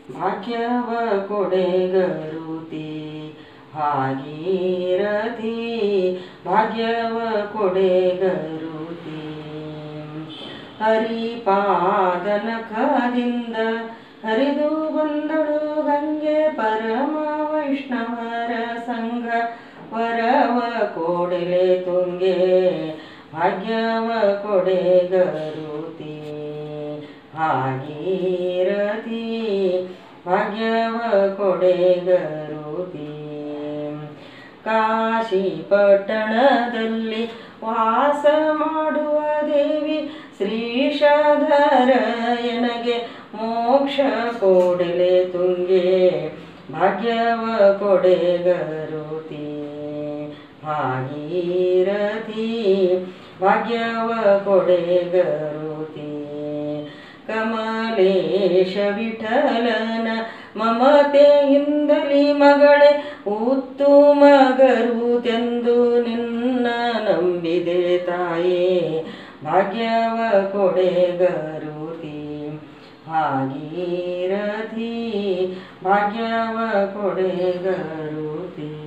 ಭಾಗ್ಯವ ಕೊಡೆಗರುತಿ ಭಾಗೀರಥಿ ಭಾಗ್ಯವ ಕೊಡೆಗರುತಿ ಹರಿಪಾದನಖದಿಂದ ಹರಿದು ಬಂದಳು ಗಂಗೆ ಪರಮ ವೈಷ್ಣವರ ಸಂಘ ವರವ ಕೊಡಲೆ ತುಂಗೆ ಭಾಗ್ಯವ ಕೊಡೆಗರುತಿ ಭಾಗೀರಥಿ ಭಾಗ್ಯವ ಕೊಡೆಗರುತಿ ಕಾಶಿ ಪಟ್ಟಣದಲ್ಲಿ ವಾಸ ಮಾಡುವ ದೇವಿ ಶ್ರೀಶಧರಯನಗೆ ಮೋಕ್ಷ ಕೊಡಲೆ ತುಂಗೆ ಭಾಗ್ಯವ ಕೊಡೆಗರುತಿ ಭಾಗೀರಥಿ ಭಾಗ್ಯವ ಕೊಡೆಗರುತಿ ಕಮಲೇಶ ವಿಠಲನ ಮಮತೆಯಿಂದಲಿ ಮಗಳೇ ಉತ್ತು ಮಗರುತೆಂದು ನಿನ್ನ ನಂಬಿದೆ ತಾಯೇ ಭಾಗ್ಯವ ಕೊಡೆಗರುತಿ ಭಾಗೀರಥಿ ಭಾಗ್ಯವ ಕೊಡೆಗರುತಿ